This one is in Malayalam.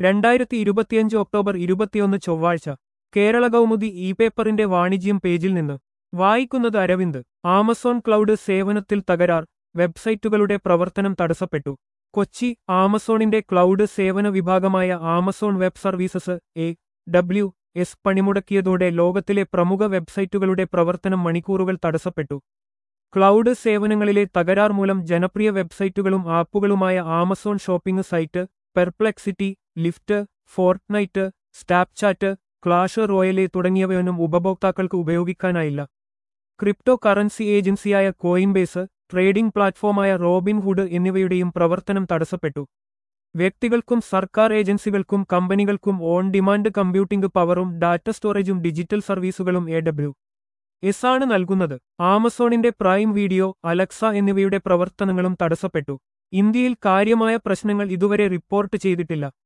രണ്ടായിരത്തി ഇരുപത്തിയഞ്ച് ഒക്ടോബർ ഇരുപത്തിയൊന്ന് ചൊവ്വാഴ്ച കേരള കൗമുദി ഇ പേപ്പറിന്റെ വാണിജ്യം പേജിൽ നിന്ന് വായിക്കുന്നത് അരവിന്ദ് ആമസോൺ ക്ലൗഡ് സേവനത്തിൽ തകരാർ വെബ്സൈറ്റുകളുടെ പ്രവർത്തനം തടസ്സപ്പെട്ടു കൊച്ചി ആമസോണിന്റെ ക്ലൗഡ് സേവന വിഭാഗമായ Amazon web services A W S പണിമുടക്കിയതോടെ ലോകത്തിലെ പ്രമുഖ വെബ്സൈറ്റുകളുടെ പ്രവർത്തനം മണിക്കൂറുകൾ തടസ്സപ്പെട്ടു ക്ലൗഡ് സേവനങ്ങളിലെ തകരാർ മൂലം ജനപ്രിയ വെബ്സൈറ്റുകളും ആപ്പുകളുമായ Amazon shopping site Perplexity Lyft Fortnite Snapchat Clash Royale തുടങ്ങിയവയൊന്നും ഉപഭോക്താക്കൾക്ക് ഉപയോഗിക്കാനായില്ല ക്രിപ്റ്റോ കറൻസി ഏജൻസിയായ കോയിൻബേസ് ട്രേഡിംഗ് പ്ലാറ്റ്ഫോമായ റോബിൻ ഹുഡ് എന്നിവയുടെയും പ്രവർത്തനം തടസ്സപ്പെട്ടു വ്യക്തികൾക്കും സർക്കാർ ഏജൻസികൾക്കും കമ്പനികൾക്കും ഓൺ ഡിമാൻഡ് കമ്പ്യൂട്ടിംഗ് പവറും ഡാറ്റ സ്റ്റോറേജും ഡിജിറ്റൽ സർവീസുകളും എ ഡബ്ല്യു എസ് ആണ് നൽകുന്നത് ആമസോണിന്റെ പ്രൈം വീഡിയോ അലക്സ എന്നിവയുടെ പ്രവർത്തനങ്ങളും തടസ്സപ്പെട്ടു ഇന്ത്യയിൽ കാര്യമായ പ്രശ്നങ്ങൾ ഇതുവരെ റിപ്പോർട്ട് ചെയ്തിട്ടില്ല